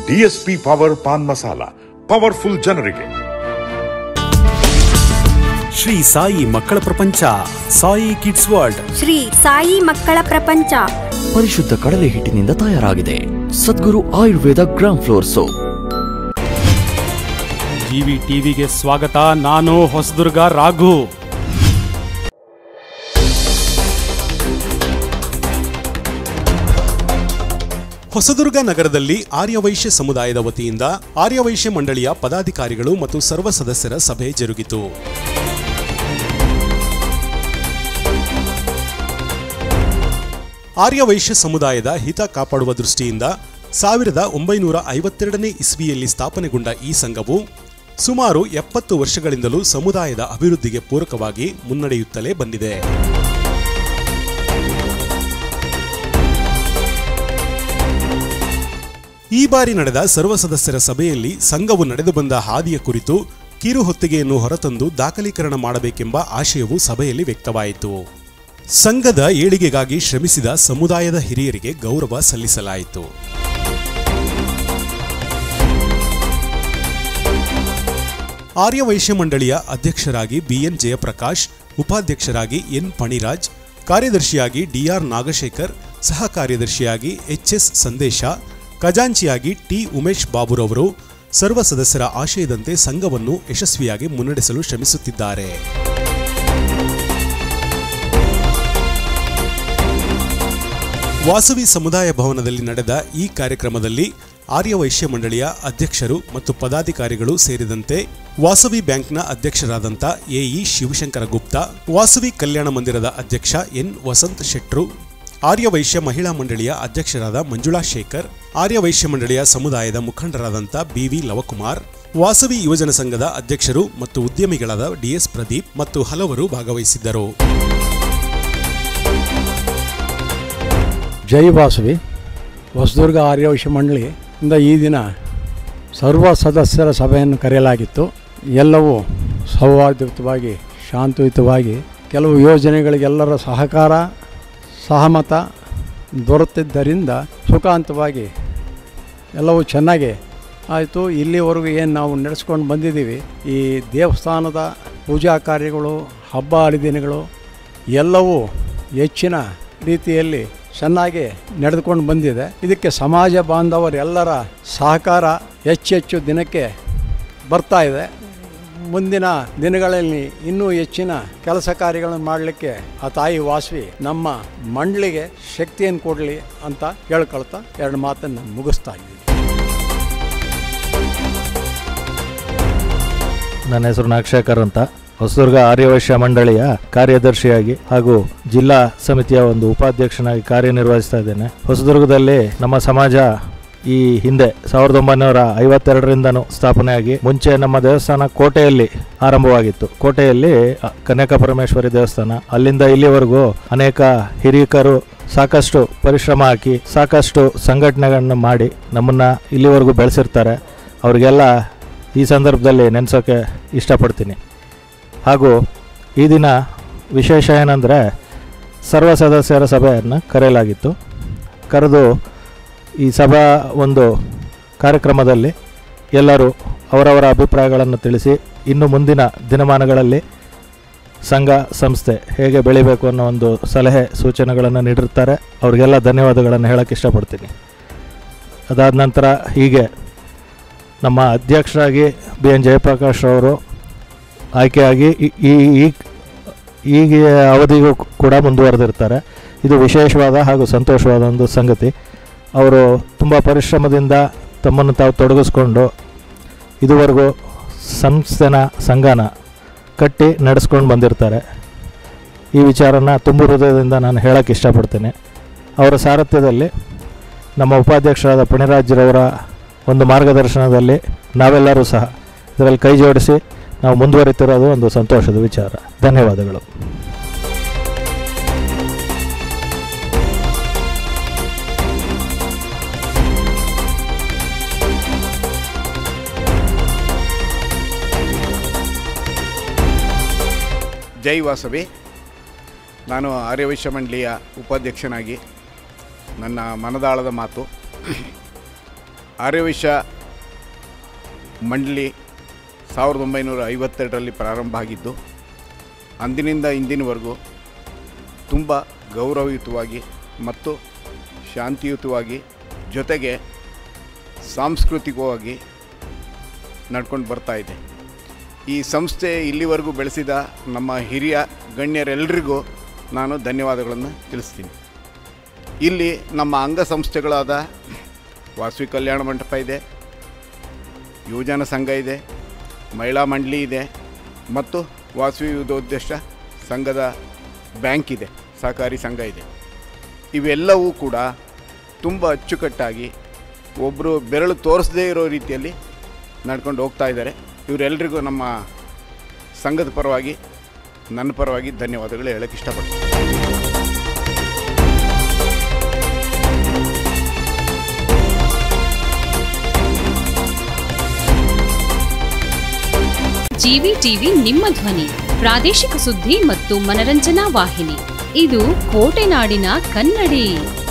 DSP power pan masala powerful ಜನರಿಗೆ ಶ್ರೀ ಸಾಯಿ ಮಕ್ಕಳ ಪ್ರಪಂಚ ಸಾಯಿ ಕಿಡ್ಸ್ ವರ್ಲ್ಡ್ ಶ್ರೀ ಸಾಯಿ ಮಕ್ಕಳ ಪ್ರಪಂಚ ಪರಿಶುದ್ಧ ಕಡಲೆ ಹಿಟ್ಟಿನಿಂದ ತಯಾರಾಗಿದೆ Sadguru Ayurveda gram flour soap GV ಟಿವಿಗೆ ಸ್ವಾಗತ ನಾನು ಹೊಸದುರ್ಗ ರಾಘು ಹೊಸದುರ್ಗ ನಗರದಲ್ಲಿ ಆರ್ಯವೈಶ್ಯ ಸಮುದಾಯದ ವತಿಯಿಂದ ಆರ್ಯವೈಶ್ಯ ಮಂಡಳಿಯ ಪದಾಧಿಕಾರಿಗಳು ಮತ್ತು ಸರ್ವ ಸದಸ್ಯರ ಸಭೆ ಜರುಗಿತು ಆರ್ಯವೈಶ್ಯ ಸಮುದಾಯದ ಹಿತ ಕಾಪಾಡುವ ದೃಷ್ಟಿಯಿಂದ ಸಾವಿರದ ಒಂಬೈನೂರ ಐವತ್ತೆರಡನೇ ಇಸ್ವಿಯಲ್ಲಿ ಸ್ಥಾಪನೆಗೊಂಡ ಈ ಸಂಘವು ಸುಮಾರು ಎಪ್ಪತ್ತು ವರ್ಷಗಳಿಂದಲೂ ಸಮುದಾಯದ ಅಭಿವೃದ್ಧಿಗೆ ಪೂರಕವಾಗಿ ಮುನ್ನಡೆಯುತ್ತಲೇ ಬಂದಿದೆ ಈ ಬಾರಿ ನಡೆದ ಸರ್ವ ಸದಸ್ಯರ ಸಭೆಯಲ್ಲಿ ಸಂಘವು ನಡೆದು ಬಂದ ಹಾದಿಯ ಕುರಿತು ಕಿರು ಹೊತ್ತಿಗೆಯನ್ನು ಹೊರತಂದು ದಾಖಲೀಕರಣ ಮಾಡಬೇಕೆಂಬ ಆಶಯವು ಸಭೆಯಲ್ಲಿ ವ್ಯಕ್ತವಾಯಿತು ಸಂಘದ ಏಳಿಗೆಗಾಗಿ ಶ್ರಮಿಸಿದ ಸಮುದಾಯದ ಹಿರಿಯರಿಗೆ ಗೌರವ ಸಲ್ಲಿಸಲಾಯಿತು ಆರ್ಯವೈಶ್ಯ ಮಂಡಳಿಯ ಅಧ್ಯಕ್ಷರಾಗಿ ಬಿಎನ್ ಜಯಪ್ರಕಾಶ್ ಉಪಾಧ್ಯಕ್ಷರಾಗಿ ಎನ್ ಪಣಿರಾಜ್ ಕಾರ್ಯದರ್ಶಿಯಾಗಿ ಡಿಆರ್ ನಾಗಶೇಖರ್ ಸಹ ಕಾರ್ಯದರ್ಶಿಯಾಗಿ ಎಚ್ಎಸ್ ಸಂದೇಶ ಖಜಾಂಚಿಯಾಗಿ ಟಿ ಉಮೇಶ್ ಬಾಬುರವರು ಸರ್ವ ಸದಸ್ಯರ ಆಶಯದಂತೆ ಸಂಘವನ್ನು ಯಶಸ್ವಿಯಾಗಿ ಮುನ್ನಡೆಸಲು ಶ್ರಮಿಸುತ್ತಿದ್ದಾರೆ ವಾಸವಿ ಸಮುದಾಯ ಭವನದಲ್ಲಿ ನಡೆದ ಈ ಕಾರ್ಯಕ್ರಮದಲ್ಲಿ ಆರ್ಯವೈಶ್ಯ ಮಂಡಳಿಯ ಅಧ್ಯಕ್ಷರು ಮತ್ತು ಪದಾಧಿಕಾರಿಗಳು ಸೇರಿದಂತೆ ವಾಸವಿ ಬ್ಯಾಂಕ್ನ ಅಧ್ಯಕ್ಷರಾದಂಥ ಎಇ ಶಿವಶಂಕರ ಗುಪ್ತಾ ವಾಸವಿ ಕಲ್ಯಾಣ ಮಂದಿರದ ಅಧ್ಯಕ್ಷ ಎನ್ ವಸಂತ್ ಶೆಟ್ರು ಆರ್ಯವೈಶ್ಯ ಮಹಿಳಾ ಮಂಡಳಿಯ ಅಧ್ಯಕ್ಷರಾದ ಮಂಜುಳಾ ಶೇಖರ್ ಆರ್ಯವೈಶ್ಯ ಮಂಡಳಿಯ ಸಮುದಾಯದ ಮುಖಂಡರಾದಂಥ ಬಿವಿ ಲವಕುಮಾರ್ ವಾಸವಿ ಯುವಜನ ಸಂಘದ ಅಧ್ಯಕ್ಷರು ಮತ್ತು ಉದ್ಯಮಿಗಳಾದ ಡಿಎಸ್ ಪ್ರದೀಪ್ ಮತ್ತು ಹಲವರು ಭಾಗವಹಿಸಿದ್ದರು ಜೈ ವಾಸವಿ ಹೊಸದುರ್ಗ ಆರ್ಯವೈಶ್ಯ ಮಂಡಳಿಯಿಂದ ಈ ದಿನ ಸರ್ವ ಸದಸ್ಯರ ಸಭೆಯನ್ನು ಕರೆಯಲಾಗಿತ್ತು ಎಲ್ಲವೂ ಸೌಹಾರ್ದಯುತವಾಗಿ ಶಾಂತಿಯುತವಾಗಿ ಕೆಲವು ಯೋಜನೆಗಳಿಗೆಲ್ಲರ ಸಹಕಾರ ಸಹಮತ ದೊರೆತಿದ್ದರಿಂದ ಸುಖಾಂತವಾಗಿ ಎಲ್ಲವೂ ಚೆನ್ನಾಗಿ ಆಯಿತು ಇಲ್ಲಿವರೆಗೂ ಏನು ನಾವು ನಡೆಸ್ಕೊಂಡು ಬಂದಿದ್ದೀವಿ ಈ ದೇವಸ್ಥಾನದ ಪೂಜಾ ಕಾರ್ಯಗಳು ಹಬ್ಬ ಹರಿದಿನಗಳು ಎಲ್ಲವೂ ಹೆಚ್ಚಿನ ರೀತಿಯಲ್ಲಿ ಚೆನ್ನಾಗಿ ನಡೆದುಕೊಂಡು ಬಂದಿದೆ ಇದಕ್ಕೆ ಸಮಾಜ ಬಾಂಧವರೆಲ್ಲರ ಸಹಕಾರ ಹೆಚ್ಚೆಚ್ಚು ದಿನಕ್ಕೆ ಬರ್ತಾ ಇದೆ ಮುಂದಿನ ದಿನಗಳಲ್ಲಿ ಇನ್ನೂ ಹೆಚ್ಚಿನ ಕೆಲಸ ಕಾರ್ಯಗಳನ್ನು ಮಾಡಲಿಕ್ಕೆ ಆ ತಾಯಿ ವಾಸವಿ ನಮ್ಮ ಮಂಡಳಿಗೆ ಶಕ್ತಿಯನ್ನು ಕೊಡಲಿ ಅಂತ ಕೇಳ್ಕೊಳ್ತಾ ಎರಡು ಮಾತನ್ನು ಮುಗಿಸ್ತಾ ಇದ್ದೀನಿ ನನ್ನ ಹೆಸರು ನಾಗಶೇಖರ್ ಅಂತ ಹೊಸದುರ್ಗ ಆರ್ಯವೈಶ್ಯ ಮಂಡಳಿಯ ಕಾರ್ಯದರ್ಶಿಯಾಗಿ ಹಾಗೂ ಜಿಲ್ಲಾ ಸಮಿತಿಯ ಒಂದು ಉಪಾಧ್ಯಕ್ಷನಾಗಿ ಕಾರ್ಯನಿರ್ವಹಿಸ್ತಾ ಇದ್ದೇನೆ ಹೊಸದುರ್ಗದಲ್ಲಿ ನಮ್ಮ ಸಮಾಜ ಈ ಹಿಂದೆ ಸಾವಿರದ ಒಂಬೈನೂರ ಐವತ್ತೆರಡರಿಂದನೂ ಸ್ಥಾಪನೆಯಾಗಿ ಮುಂಚೆ ನಮ್ಮ ದೇವಸ್ಥಾನ ಕೋಟೆಯಲ್ಲಿ ಆರಂಭವಾಗಿತ್ತು ಕೋಟೆಯಲ್ಲಿ ಅ, ಕನ್ಯಕಾ ಪರಮೇಶ್ವರಿ ದೇವಸ್ಥಾನ ಅಲ್ಲಿಂದ ಇಲ್ಲಿವರೆಗೂ ಅನೇಕ ಹಿರಿಯಕರು ಸಾಕಷ್ಟು ಪರಿಶ್ರಮ ಹಾಕಿ ಸಾಕಷ್ಟು ಸಂಘಟನೆಗಳನ್ನು ಮಾಡಿ ನಮ್ಮನ್ನು ಇಲ್ಲಿವರೆಗೂ ಬೆಳೆಸಿರ್ತಾರೆ ಅವರಿಗೆಲ್ಲ ಈ ಸಂದರ್ಭದಲ್ಲಿ ನೆನೆಸೋಕ್ಕೆ ಇಷ್ಟಪಡ್ತೀನಿ ಹಾಗೂ ಈ ದಿನ ವಿಶೇಷ ಏನಂದರೆ ಸರ್ವ ಸದಸ್ಯರ ಸಭೆಯನ್ನು ಕರೆಯಲಾಗಿತ್ತು ಕರೆದು ಈ ಸಭಾ ಒಂದು ಕಾರ್ಯಕ್ರಮದಲ್ಲಿ ಎಲ್ಲರೂ ಅವರವರ ಅಭಿಪ್ರಾಯಗಳನ್ನು ತಿಳಿಸಿ ಇನ್ನು ಮುಂದಿನ ದಿನಮಾನಗಳಲ್ಲಿ ಸಂಘ ಸಂಸ್ಥೆ ಹೇಗೆ ಬೆಳಿಬೇಕು ಅನ್ನೋ ಒಂದು ಸಲಹೆ ಸೂಚನೆಗಳನ್ನು ನೀಡಿರ್ತಾರೆ ಅವರಿಗೆಲ್ಲ ಧನ್ಯವಾದಗಳನ್ನು ಹೇಳೋಕ್ಕೆ ಇಷ್ಟಪಡ್ತೀನಿ ಅದಾದ ನಂತರ ಹೀಗೆ ನಮ್ಮ ಅಧ್ಯಕ್ಷರಾಗಿ ಬಿ ಎನ್ ಜಯಪ್ರಕಾಶ್ ಅವರು ಆಯ್ಕೆಯಾಗಿ ಈ- ಈ ಈ- ಈಗ ಅವಧಿಗೂ ಕೂಡ ಮುಂದುವರೆದಿರ್ತಾರೆ ಇದು ವಿಶೇಷವಾದ ಹಾಗೂ ಸಂತೋಷವಾದ ಒಂದು ಸಂಗತಿ ಅವರು ತುಂಬ ಪರಿಶ್ರಮದಿಂದ ತಮ್ಮನ್ನು ತಾವು ತೊಡಗಿಸ್ಕೊಂಡು ಇದುವರೆಗೂ ಸಂಸ್ಥೆನ ಸಂಘನ ಕಟ್ಟಿ ನಡೆಸ್ಕೊಂಡು ಬಂದಿರ್ತಾರೆ ಈ ವಿಚಾರನ ತುಂಬ ಹೃದಯದಿಂದ ನಾನು ಹೇಳೋಕ್ಕೆ ಇಷ್ಟಪಡ್ತೇನೆ ಅವರ ಸಾರಥ್ಯದಲ್ಲಿ ನಮ್ಮ ಉಪಾಧ್ಯಕ್ಷರಾದ ಪಣಿರಾಜ್ರವರ ಒಂದು ಮಾರ್ಗದರ್ಶನದಲ್ಲಿ ನಾವೆಲ್ಲರೂ ಸಹ ಇದರಲ್ಲಿ ಕೈ ಜೋಡಿಸಿ ನಾವು ಮುಂದುವರಿತಿರೋದು ಒಂದು ಸಂತೋಷದ ವಿಚಾರ ಧನ್ಯವಾದಗಳು ಜೈ ವಾಸವಿ ನಾನು ಆರ್ಯವೈಶ್ಯ ಮಂಡಳಿಯ ಉಪಾಧ್ಯಕ್ಷನಾಗಿ ನನ್ನ ಮನದಾಳದ ಮಾತು ಆರ್ಯವೈಶ್ಯ ಮಂಡಳಿ ಸಾವಿರದ ಒಂಬೈನೂರ ಐವತ್ತೆರಡರಲ್ಲಿ ಪ್ರಾರಂಭ ಆಗಿದ್ದು ಅಂದಿನಿಂದ ಇಂದಿನವರೆಗೂ ತುಂಬ ಗೌರವಯುತವಾಗಿ ಮತ್ತು ಶಾಂತಿಯುತವಾಗಿ ಜೊತೆಗೆ ಸಾಂಸ್ಕೃತಿಕವಾಗಿ ನಡ್ಕೊಂಡು ಬರ್ತಾ ಇದೆ ಈ ಸಂಸ್ಥೆ ಇಲ್ಲಿವರೆಗೂ ಬೆಳೆಸಿದ ನಮ್ಮ ಹಿರಿಯ ಗಣ್ಯರೆಲ್ಲರಿಗೂ ನಾನು ಧನ್ಯವಾದಗಳನ್ನು ತಿಳಿಸ್ತೀನಿ ಇಲ್ಲಿ ನಮ್ಮ ಅಂಗಸಂಸ್ಥೆಗಳಾದ ವಾಸವಿ ಕಲ್ಯಾಣ ಮಂಟಪ ಇದೆ ಯುವಜನ ಸಂಘ ಇದೆ ಮಹಿಳಾ ಮಂಡಳಿ ಇದೆ ಮತ್ತು ವಾಸವಿ ಯುವದೋದ್ದೇಶ ಸಂಘದ ಬ್ಯಾಂಕ್ ಇದೆ ಸಹಕಾರಿ ಸಂಘ ಇದೆ ಇವೆಲ್ಲವೂ ಕೂಡ ತುಂಬ ಅಚ್ಚುಕಟ್ಟಾಗಿ ಒಬ್ಬರು ಬೆರಳು ತೋರಿಸದೇ ಇರೋ ರೀತಿಯಲ್ಲಿ ನಡ್ಕೊಂಡು ಹೋಗ್ತಾ ಇದ್ದಾರೆ ಇವರೆಲ್ಲರಿಗೂ ನಮ್ಮ ಸಂಘದ ಪರವಾಗಿ ನನ್ನ ಪರವಾಗಿ ಧನ್ಯವಾದಗಳು ಹೇಳಕ್ಕೆ ಇಷ್ಟಪಡ್ತೀನಿ ಜಿವಿ ಟಿವಿ ನಿಮ್ಮ ಧ್ವನಿ ಪ್ರಾದೇಶಿಕ ಸುದ್ದಿ ಮತ್ತು ಮನರಂಜನಾ ವಾಹಿನಿ ಇದು ಕೋಟೆನಾಡಿನ ಕನ್ನಡಿ